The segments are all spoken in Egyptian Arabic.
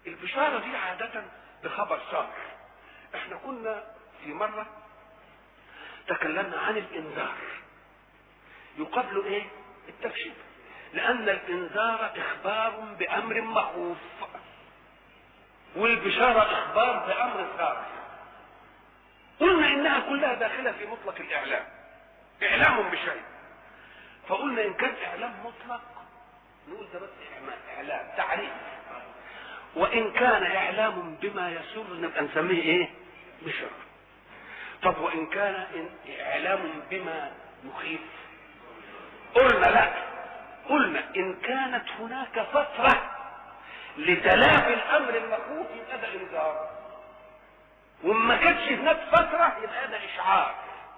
البشارة دي عادة بخبر سار احنا كنا في مرة تكلمنا عن الانذار يقابل ايه التبشير لان الانذار اخبار بامر مخوف والبشارة اخبار بامر سار قلنا انها كلها داخلة في مطلق الاعلام اعلام بشيء فقلنا ان كان اعلام مطلق نقول ده بس اعلام تعريف وان كان اعلام بما يسر نبقى نسميه ايه بشر طب وان كان إن اعلام بما يخيف قلنا لا قلنا ان كانت هناك فتره لتلافي الامر المخوف يبقى ده انذار وما كانتش هناك فتره يبقى ده اشعار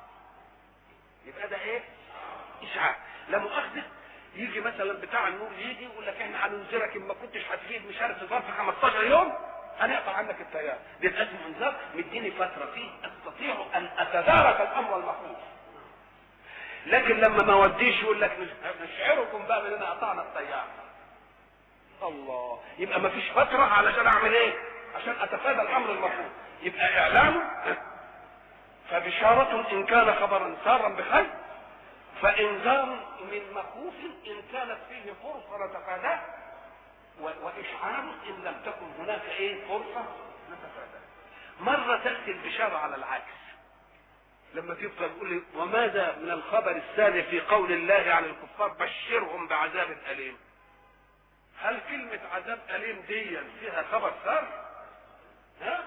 يبقى ده ايه اشعار لا مؤاخذه يجي مثلا بتاع النور يجي يقول لك احنا هننذرك ان ما كنتش هتجيب مش عارف ظرف 15 يوم هنقطع عنك التيار بيبقى اسمه انذار مديني فتره فيه استطيع ان اتدارك الامر المخوف لكن لما ما وديش يقول لك نشعركم بقى باننا قطعنا التيار الله يبقى ما فيش فتره علشان اعمل ايه عشان اتفادى الامر المخوف يبقى اعلام فبشارة ان كان خبرا سارا بخير فانذار من مخوف ان كانت فيه فرصه نتفاداه واشعار ان لم تكن هناك ايه فرصه نتفاداه مره تاتي البشاره على العكس لما تفضل يقول وماذا من الخبر الثاني في قول الله عن الكفار بشرهم بعذاب اليم هل كلمة عذاب أليم دي فيها خبر سار؟ ها؟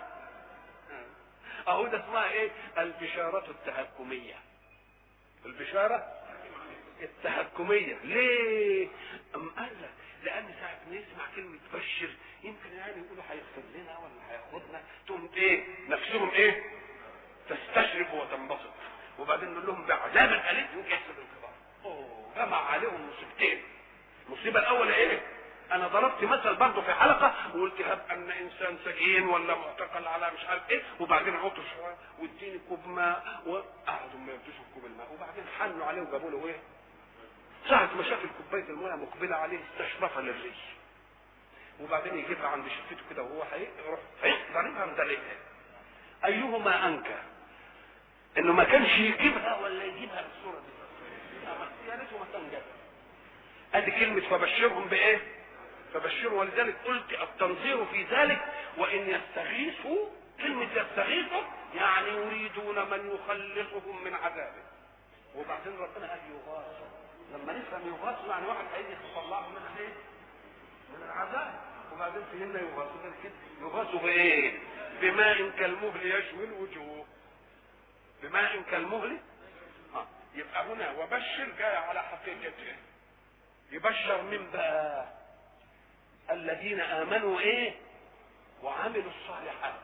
أهو ده اسمها إيه؟ البشارة التهكمية. البشارة التهكمية ليه أم قال لك لأن ساعة ما يسمع كلمة بشر يمكن يعني يقولوا هيغفر لنا ولا هياخدنا تقوم إيه نفسهم إيه تستشرف وتنبسط وبعدين نقول لهم بعذاب أليم يمكن يحصل انقباض أوه جمع عليهم مصيبتين المصيبة الأولى إيه؟ أنا ضربت مثل برضه في حلقة وقلت هب أن إنسان سجين ولا معتقل على مش عارف إيه وبعدين عطش شوية واديني كوب ماء وقعدوا ما يدوشوا كوب الماء وبعدين حنوا عليه وجابوا له إيه؟ ساعة ما شاف كوباية الماء مقبلة عليه استشرفها للريش وبعدين يجيبها عند شفته كده وهو هيروح ضاربها مدلقها أيهما أنكى؟ إنه ما كانش يجيبها ولا يجيبها بالصورة دي يا ريته ما كان جابها ادي كلمة فبشرهم بايه فبشروا ولذلك قلت التنظير في ذلك وان يستغيثوا كلمة يستغيثوا يعني يريدون من يخلصهم من عذابه وبعدين ربنا قال يغاثوا لما نفهم يغاثوا يعني واحد هيجي يطلعه من ايه؟ من العذاب وبعدين فهمنا يغاثوا غير كده يغاثوا بايه؟ بماء كالمهل يشوي الوجوه بماء كالمهل ها يبقى هنا وبشر جاي على حقيقته يبشر من بقى الذين امنوا ايه وعملوا الصالحات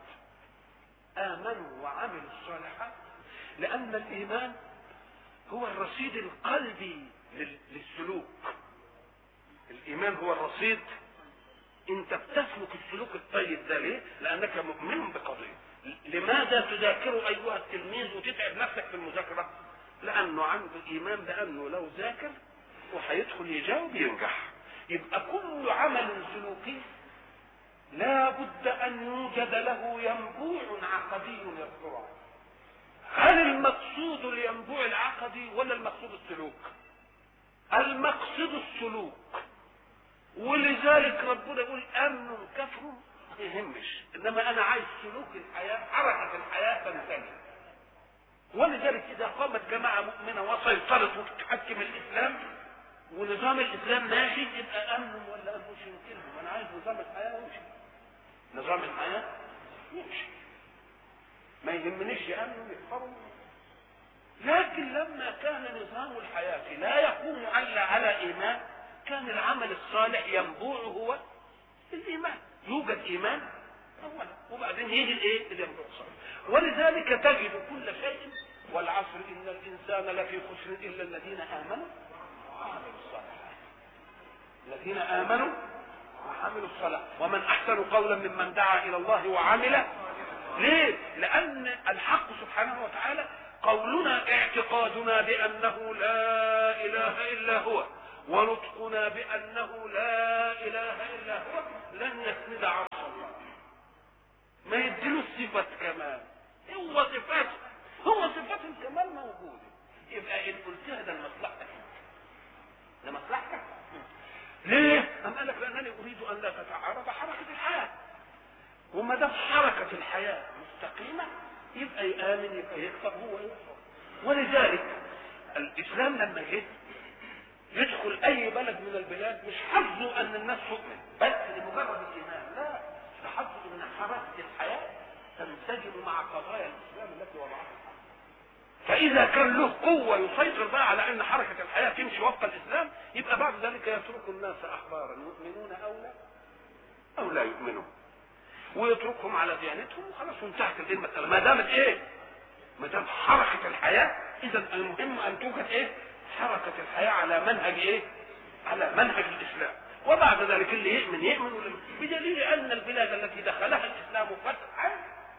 امنوا وعملوا الصالحات لان الايمان هو الرصيد القلبي للسلوك الايمان هو الرصيد انت بتسلك السلوك الطيب ده ليه لانك مؤمن بقضيه لماذا تذاكر ايها التلميذ وتتعب نفسك في المذاكره لانه عنده ايمان بانه لو ذاكر وهيدخل يجاوب ينجح يبقى كل عمل سلوكي لا بد ان يوجد له ينبوع عقدي يذكره هل المقصود الينبوع العقدي ولا المقصود السلوك المقصود السلوك ولذلك ربنا يقول امن كفر ما يهمش انما انا عايز سلوك الحياه حركه الحياه تنتهي ولذلك اذا قامت جماعه مؤمنه وسيطرت وتحكم الاسلام ونظام الاسلام ماشي يبقى امن ولا امن مش يمكنهم انا عايز نظام الحياه يمشي نظام الحياه يمشي ما يهمنيش امن يحفظوا لكن لما كان نظام الحياه لا يقوم الا على ايمان كان العمل الصالح ينبوع هو الايمان يوجد ايمان اولا وبعدين يجي الايه الينبوع الصالح ولذلك تجد كل شيء والعصر ان الانسان لفي خسر الا الذين امنوا وعملوا الصالحات الذين امنوا وعملوا الصلاة ومن احسن قولا ممن دعا الى الله وعمل ليه لان الحق سبحانه وتعالى قولنا اعتقادنا بانه لا اله الا هو ونطقنا بانه لا اله الا هو لن يسند عرش الله ان لا تتعارض حركه الحياه وما دام حركه الحياه مستقيمه يبقى يامن يبقى يكفر هو يكفر ولذلك الاسلام لما جه يدخل اي بلد من البلاد مش حظه ان الناس تؤمن بس لمجرد الايمان لا ده حظه ان حركه الحياه تنسجم مع قضايا الاسلام التي وضعها فاذا كان له قوه يسيطر بقى على ان حركه الحياه تمشي وفق الاسلام يبقى بعد ذلك يترك الناس احبارا يؤمنون او لا او لا يؤمنون ويتركهم على ديانتهم وخلاص وانتهت الايه المساله ما دامت ايه؟ ما دام حركه الحياه اذا المهم ان توجد ايه؟ حركه الحياه على منهج ايه؟ على منهج الاسلام وبعد ذلك اللي يؤمن يؤمن واللي بدليل ان البلاد التي دخلها الاسلام فتحا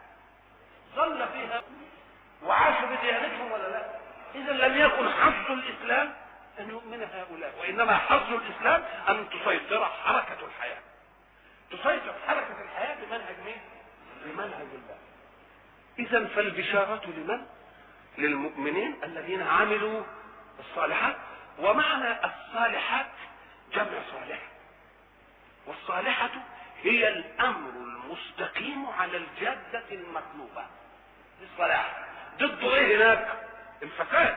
ظل فيها وعاشوا بديانتهم ولا لا؟ اذا لم يكن حظ الاسلام ان يؤمن هؤلاء وانما حظ الاسلام ان تسيطر حركه الحياه تسيطر حركه الحياه بمنهج مين؟ بمنهج الله اذا فالبشاره لمن؟ للمؤمنين الذين عملوا الصالحات ومعنى الصالحات جمع صالح والصالحة هي الأمر المستقيم على الجادة المطلوبة الصلاح ضده ايه هناك الفساد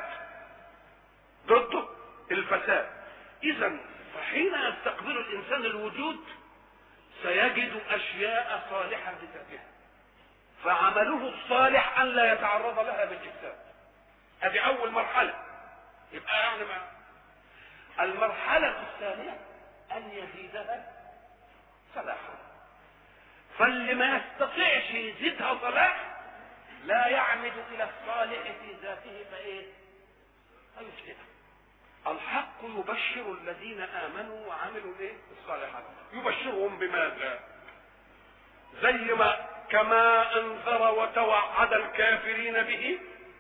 ضده الفساد اذا فحين يستقبل الانسان الوجود سيجد اشياء صالحه بذاتها فعمله الصالح ان لا يتعرض لها بالافساد هذه اول مرحله يبقى يعني ما المرحله الثانيه ان يزيدها صلاحا فاللي ما يستطيعش يزيدها صلاح لا يعمد الى الصالح في ذاته فايه فيفسده الحق يبشر الذين امنوا وعملوا ايه الصالحات يبشرهم بماذا زي ما كما انذر وتوعد الكافرين به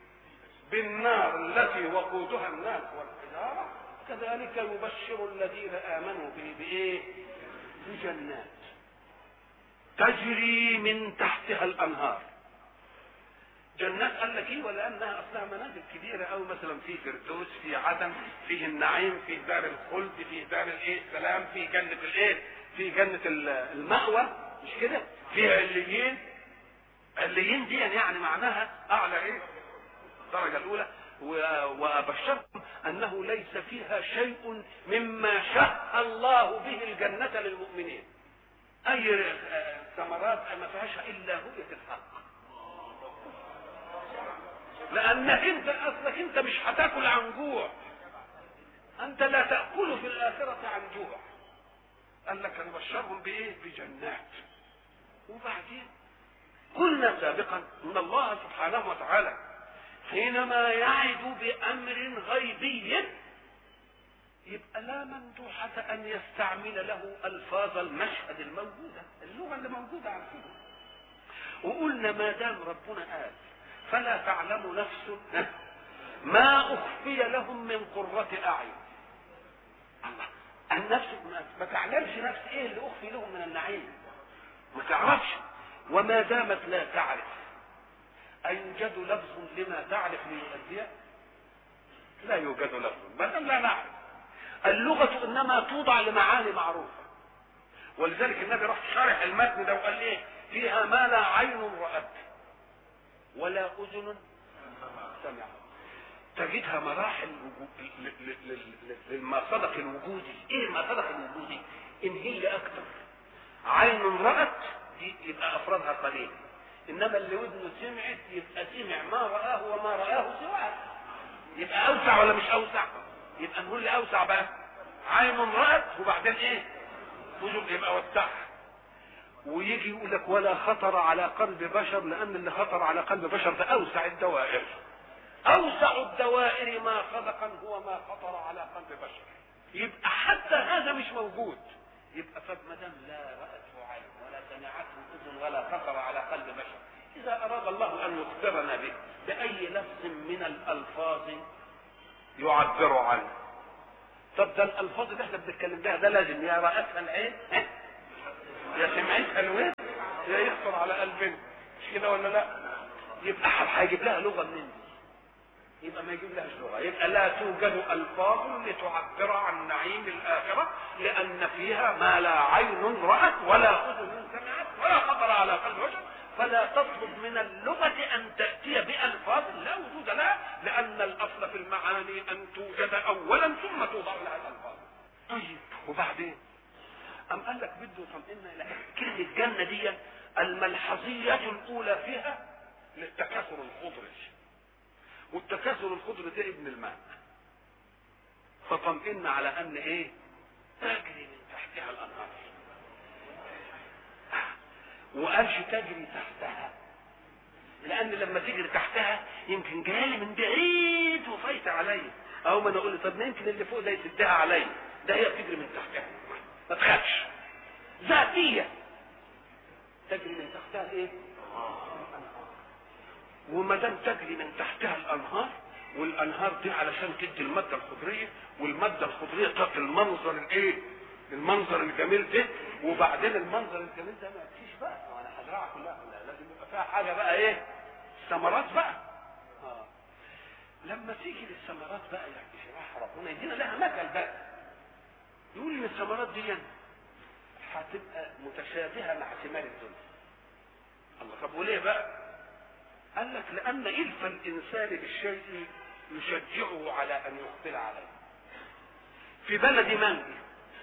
بالنار التي وقودها الناس والحجاره كذلك يبشر الذين امنوا به بايه بجنات تجري من تحتها الانهار جنات قال لك ايه ولانها اصلها منازل كبيره قوي مثلا في فردوس في عدن فيه النعيم في دار الخلد في دار الايه السلام في جنه الايه في جنه المأوى مش كده في عليين عليين دي يعني معناها اعلى ايه الدرجه الاولى وابشركم انه ليس فيها شيء مما شاء الله به الجنه للمؤمنين اي ثمرات ما فيهاش الا رؤيه الحق لانك انت اصلك انت مش هتاكل عن جوع انت لا تاكل في الاخره عن جوع قال لك نبشرهم بايه بجنات وبعدين قلنا سابقا ان الله سبحانه وتعالى حينما يعد بامر غيبي يبقى لا مندوحة أن يستعمل له ألفاظ المشهد الموجودة اللغة اللي موجودة عارفينها وقلنا ما دام ربنا قال فلا تعلم نفس ما أخفي لهم من قرة أعين الله النفس ما تعلمش نفس ايه اللي اخفي لهم من النعيم ما تعرفش وما دامت لا تعرف أيوجد لفظ لما تعرف ليؤديه لا يوجد لفظ ما دام لا نعرف اللغة إنما توضع لمعاني معروفة ولذلك النبي راح شارح المتن ده وقال ايه فيها ما لا عين رأت ولا أذن سمعت تجدها مراحل لما صدق الوجودي ايه ما صدق الوجودي ان هي اكتر عين رأت دي يبقى افرادها قليل انما اللي ودنه سمعت يبقى سمع ما رآه وما رآه سواء يبقى اوسع ولا مش اوسع يبقى نقول لي اوسع بقى عين رأت وبعدين ايه وجود يبقى وسعها ويجي يقول لك ولا خطر على قلب بشر لان اللي خطر على قلب بشر ده اوسع الدوائر اوسع الدوائر ما صدقا هو ما خطر على قلب بشر يبقى حتى هذا مش موجود يبقى فما دام لا راته عين ولا سمعته اذن ولا خطر على قلب بشر اذا اراد الله ان يخبرنا به باي لفظ من الالفاظ يعبر عنه طب ده الالفاظ اللي احنا بنتكلم بها ده لازم يا رأتها العين يا سمعتها الودن يا يخطر على قلبنا مش كده ولا لا يبقى هيجيب لها لغه منين يبقى ما يجيب لهاش لغه يبقى لا توجد الفاظ لتعبر عن نعيم الاخره لان فيها ما لا عين رات ولا اذن سمعت ولا خطر على قلب بشر فلا تطلب من اللغه ان تاتي بالفاظ لا وجود لها لان الاصل في المعاني ان توجد اولا ثم توضع لها الالفاظ طيب وبعدين أم قال لك بده يطمئن إلى كلمة الجنة دي الملحظية الأولى فيها للتكاثر الخضري والتكاثر الخضري ده ابن الماء فطمئن على أن إيه؟ تجري من تحتها الأنهار وقالش تجري تحتها لأن لما تجري تحتها يمكن جالي من بعيد وفايت عليا أو ما أنا أقول طب ما يمكن اللي فوق ده يسدها عليا ده هي بتجري من تحتها ما تخافش ذاتية تجري من تحتها ايه وما دام تجري من تحتها الانهار والانهار دي علشان تدي الماده الخضريه والماده الخضريه تعطي المنظر الايه المنظر الجميل ده وبعدين المنظر الجميل ده ما يكفيش بقى انا هزرعها كلها كلها لازم يبقى فيها حاجه بقى ايه ثمرات بقى آه. لما تيجي للثمرات بقى يعني شرح ربنا يدينا لها مثل بقى يقول ان الثمرات دي هتبقى متشابهه مع ثمار الدنيا الله طب وليه بقى قال لك لان الف الانسان بالشيء يشجعه على ان يقبل عليه في بلد مانجا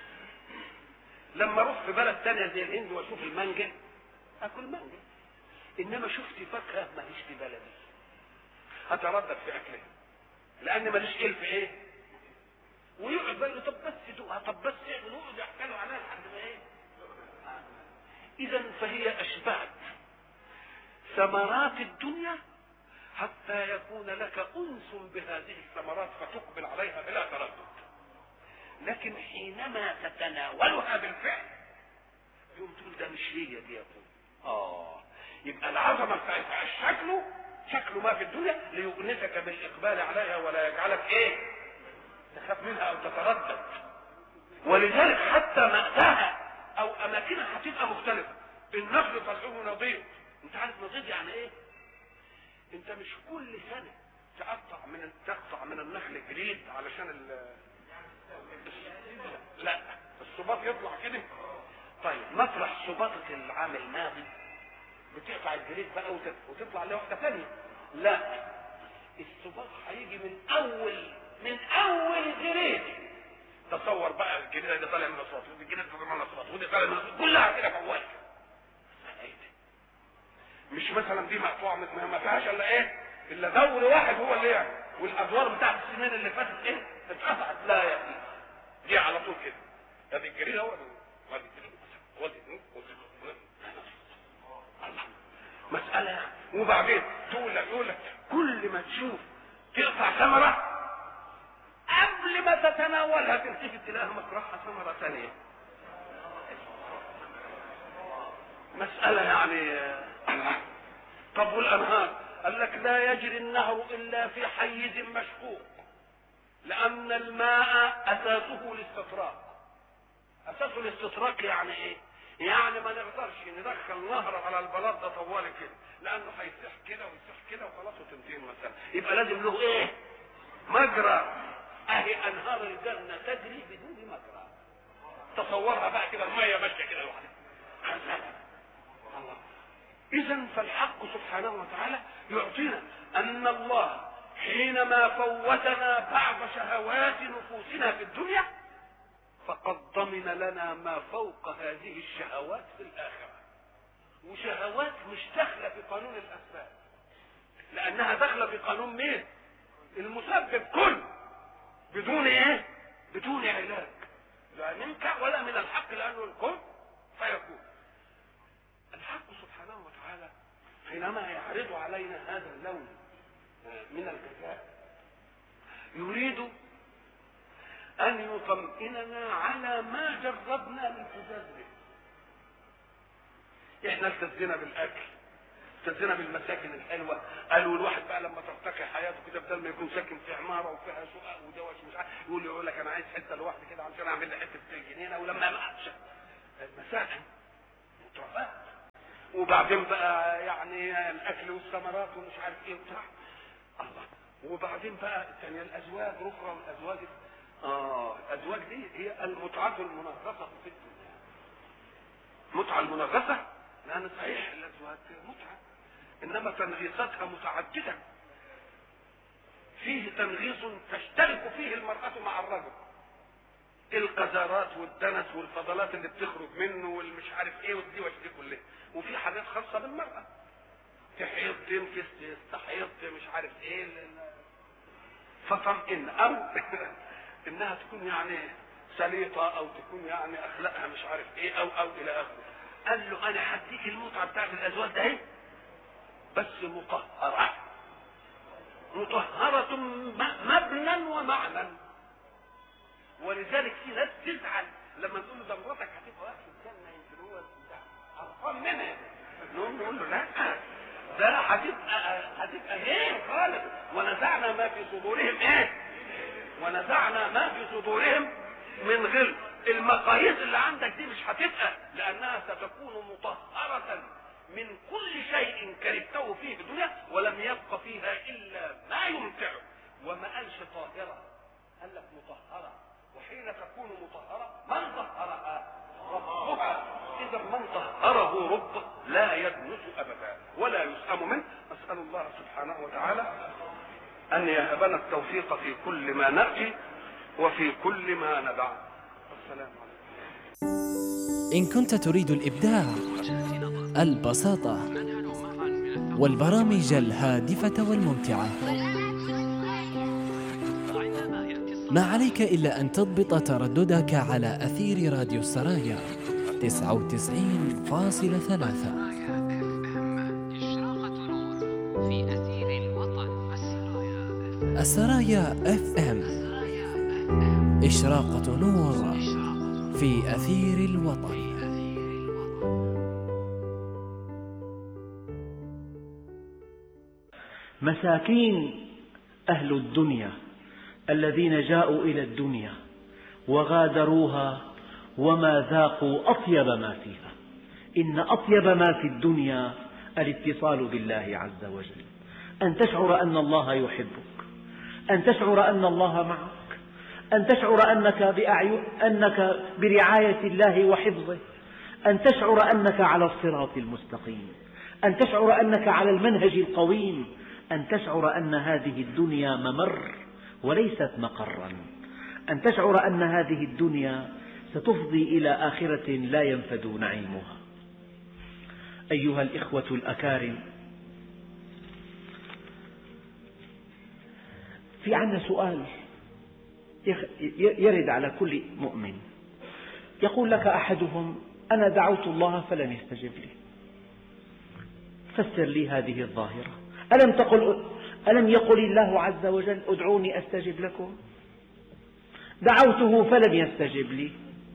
لما اروح في بلد تانية زي الهند واشوف المانجا اكل مانجا انما شفت فاكهه ماليش في بلدي هتردد في اكلها لان ماليش الف ايه ويقعد بقى يقول طب بس دوقها طب بس اعمل ويقعد يحكلوا عليها لحد ما ايه اذا فهي اشبهت ثمرات الدنيا حتى يكون لك انس بهذه الثمرات فتقبل عليها بلا تردد لكن حينما تتناولها بالفعل يقوم تقول ده مش هي دي يا اه يبقى العظمه بتاعتها شكله شكله ما في الدنيا ليؤنسك بالاقبال عليها ولا يجعلك ايه تخاف منها او تتردد ولذلك حتى مأتاها او اماكنها هتبقى مختلفه النخل طلعوه نضيد انت عارف نضيد يعني ايه انت مش كل سنه تقطع من تقطع من النخل جريد علشان ال لا الصباط يطلع كده طيب مطرح صباطة العام الماضي بتقطع الجريد بقى وتطلع لواحده ثانيه لا الصباط هيجي من اول من اول جريد تصور بقى الجريد اللي طالع من الصوت والجريد اللي طالع من الصوت ودي طالع من الصوت كلها كده فوال مش مثلا دي مقطوعه من ما فيهاش الا ايه الا دور واحد هو اللي يعني والادوار بتاعت السنين اللي فاتت ايه اتقطعت لا يا اخي دي على طول كده ادي الجريد هو وادي الجريد مسألة يعني وبعدين تقول لك يقول لك كل ما تشوف تقطع ثمرة قبل ما تتناولها تلتفت تلاقيها مطرحها ثمرة ثانية مسألة يعني طب والأنهار قال لك لا يجري النهر إلا في حيز مشقوق لأن الماء أساسه الاستطراق أساسه الاستطراق يعني إيه؟ يعني ما نقدرش ندخل نهر على البلاط ده طوالي كده لأنه هيسيح كده ويسيح كده وخلاص وتنتهي المسألة يبقى لازم له إيه؟ مجرى أهي أنهار الجنة تجري بدون مجرى تصورها بقى كده المية ماشية كده لوحدها الله إذا فالحق سبحانه وتعالى يعطينا أن الله حينما فوتنا بعض شهوات نفوسنا في الدنيا فقد ضمن لنا ما فوق هذه الشهوات في الآخرة وشهوات مش داخلة في قانون الأسباب لأنها داخلة في قانون مين؟ المسبب كل بدون إيه؟ بدون علاج لا منك ولا من الحق لأنه الكل فيكون الحق سبحانه وتعالى حينما يعرض علينا هذا اللون من الجزاء يريد أن يطمئننا على ما جربنا الالتزاز به احنا التزينا بالاكل التزينا بالمساكن الحلوه قالوا الواحد بقى لما ترتقي حياته كده بدل ما يكون ساكن في عماره وفيها شقق ودوش مش عارف يقول يقول لك انا عايز حته لوحدي كده علشان اعمل لي حته جنينه ولما امشي المساكن مترفات وبعدين بقى يعني الاكل والثمرات ومش عارف ايه وبتاع الله وبعدين بقى الثانية الأزواج أخرى والأزواج آه الأزواج دي هي المتعة المنغصة في الدنيا متعة المنغصة لأن صحيح الأزواج متعة إنما تنغيصاتها متعددة فيه تنغيص تشترك فيه المرأة مع الرجل القذارات والدنس والفضلات اللي بتخرج منه والمش عارف ايه والديوش دي كلها وفي حاجات خاصه بالمراه تحيض تنكس تستحيض مش عارف ايه فطمئن او انها تكون يعني سليطه او تكون يعني اخلاقها مش عارف ايه او او الى اخره قال له انا هديك المتعه بتاعت الازواج ده ايه بس مطهره مطهرة مبنى ومعنى ولذلك في ناس تزعل لما تقول له ده مراتك هتبقى واقفه في الجنه يمكن هو قرفان منها نقول نقول له لا ده هتبقى هتبقى غير خالص ونزعنا ما في صدورهم ايه؟ ونزعنا ما في صدورهم من غل المقاييس اللي عندك دي مش هتبقى لانها ستكون مطهره من كل شيء كرهته فيه في الدنيا ولم يبق فيها الا ما يمتعه وما قالش طاهره قال لك مطهره وحين تكون مطهره من طهرها ربها اذا من طهره رب لا يدنس ابدا ولا يسأم منه اسال الله سبحانه وتعالى ان يهبنا التوفيق في كل ما ناتي وفي كل ما ندع والسلام عليكم إن كنت تريد الإبداع البساطة والبرامج الهادفة والممتعة ما عليك إلا أن تضبط ترددك على أثير راديو السرايا 99.3 السرايا اف ام إشراقة نور في أثير الوطن مساكين أهل الدنيا الذين جاءوا إلى الدنيا وغادروها وما ذاقوا أطيب ما فيها إن أطيب ما في الدنيا الاتصال بالله عز وجل أن تشعر أن الله يحبك أن تشعر أن الله معك أن تشعر أنك, بأعين أنك برعاية الله وحفظه أن تشعر أنك على الصراط المستقيم أن تشعر أنك على المنهج القويم أن تشعر أن هذه الدنيا ممر وليست مقرا أن تشعر أن هذه الدنيا ستفضي إلى آخرة لا ينفد نعيمها أيها الإخوة الأكارم في عندنا سؤال يرد على كل مؤمن يقول لك أحدهم أنا دعوت الله فلم يستجب لي فسر لي هذه الظاهرة ألم تقل ألم يقل الله عز وجل ادعوني أستجب لكم دعوته فلم يستجب لي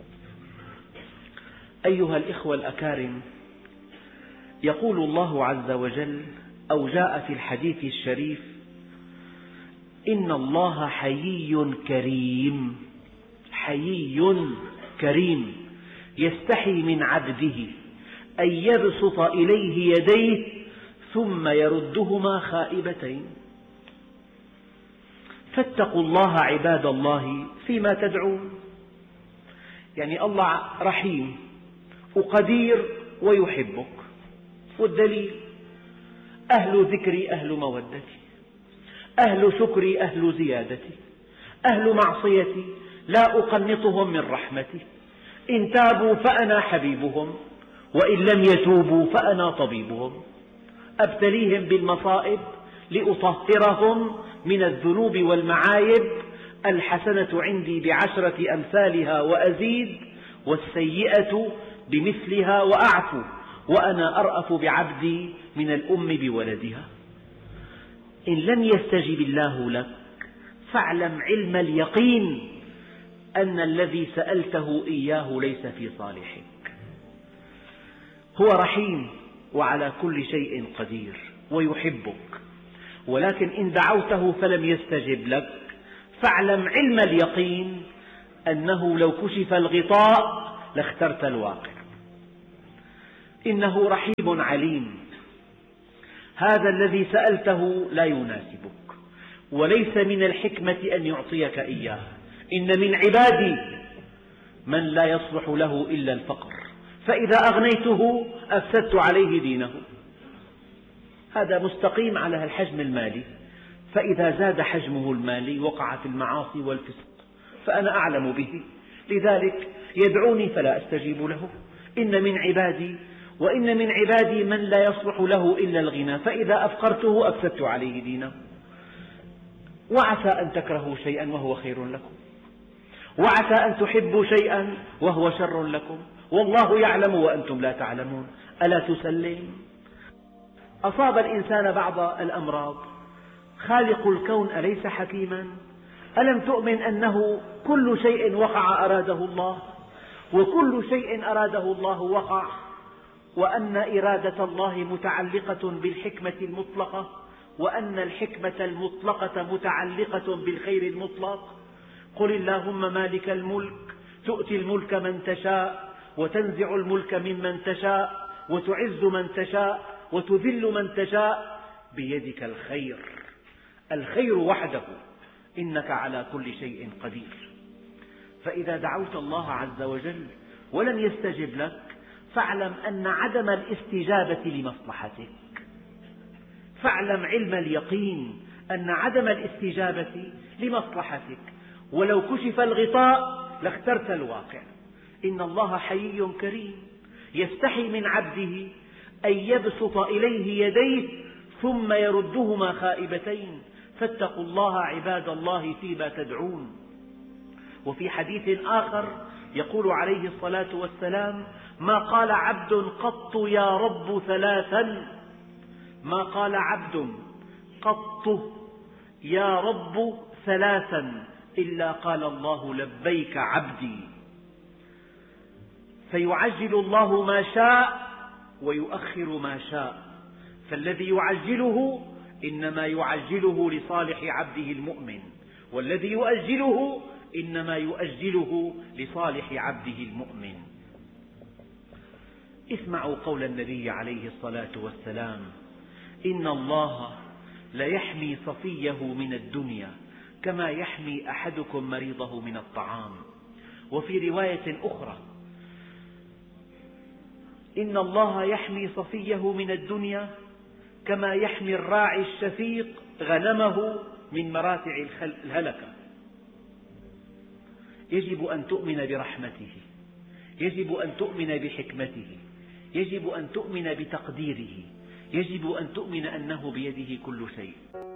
أيها الإخوة الأكارم يقول الله عز وجل أو جاء في الحديث الشريف إن الله حيي كريم حيي كريم يستحي من عبده أن يبسط إليه يديه ثم يردهما خائبتين فاتقوا الله عباد الله فيما تدعون يعني الله رحيم وقدير ويحبك والدليل أهل ذكري أهل مودتي أهل شكري أهل زيادتي أهل معصيتي لا أقنطهم من رحمتي إن تابوا فأنا حبيبهم وإن لم يتوبوا فأنا طبيبهم أبتليهم بالمصائب لأطهرهم من الذنوب والمعايب الحسنة عندي بعشرة أمثالها وأزيد والسيئة بمثلها وأعفو وأنا أرأف بعبدي من الأم بولدها إن لم يستجب الله لك فاعلم علم اليقين أن الذي سألته إياه ليس في صالحك هو رحيم وعلى كل شيء قدير ويحبك ولكن إن دعوته فلم يستجب لك فاعلم علم اليقين أنه لو كشف الغطاء لاخترت الواقع إنه رحيم عليم هذا الذي سألته لا يناسبك وليس من الحكمة أن يعطيك إياه إن من عبادي من لا يصلح له إلا الفقر فإذا أغنيته أفسدت عليه دينه هذا مستقيم على الحجم المالي فإذا زاد حجمه المالي وقع في المعاصي والفسق فأنا أعلم به لذلك يدعوني فلا أستجيب له إن من عبادي وإن من عبادي من لا يصلح له إلا الغنى فإذا أفقرته أفسدت عليه دينه وعسى أن تكرهوا شيئا وهو خير لكم وعسى أن تحبوا شيئا وهو شر لكم والله يعلم وأنتم لا تعلمون ألا تسلم أصاب الإنسان بعض الأمراض خالق الكون أليس حكيما ألم تؤمن أنه كل شيء وقع أراده الله وكل شيء أراده الله وقع وأن إرادة الله متعلقة بالحكمة المطلقة وأن الحكمة المطلقة متعلقة بالخير المطلق قل اللهم مالك الملك تؤتي الملك من تشاء وتنزع الملك ممن تشاء وتعز من تشاء وتذل من تشاء بيدك الخير الخير وحده إنك على كل شيء قدير فإذا دعوت الله عز وجل ولم يستجب لك فاعلم أن عدم الاستجابة لمصلحتك فاعلم علم اليقين أن عدم الاستجابة لمصلحتك ولو كشف الغطاء لاخترت الواقع إن الله حيي كريم يستحي من عبده أن يبسط إليه يديه ثم يردهما خائبتين فاتقوا الله عباد الله فيما تدعون وفي حديث آخر يقول عليه الصلاة والسلام ما قال عبد قط يا رب ثلاثا ما قال عبد قط يا رب ثلاثا إلا قال الله لبيك عبدي فيعجل الله ما شاء ويؤخر ما شاء فالذي يعجله إنما يعجله لصالح عبده المؤمن والذي يؤجله إنما يؤجله لصالح عبده المؤمن اسمعوا قول النبي عليه الصلاة والسلام إن الله ليحمي صفيه من الدنيا كما يحمي أحدكم مريضه من الطعام وفي رواية أخرى إن الله يحمي صفيه من الدنيا كما يحمي الراعي الشفيق غنمه من مراتع الهلكة يجب أن تؤمن برحمته يجب أن تؤمن بحكمته يجب أن تؤمن بتقديره يجب أن تؤمن أنه بيده كل شيء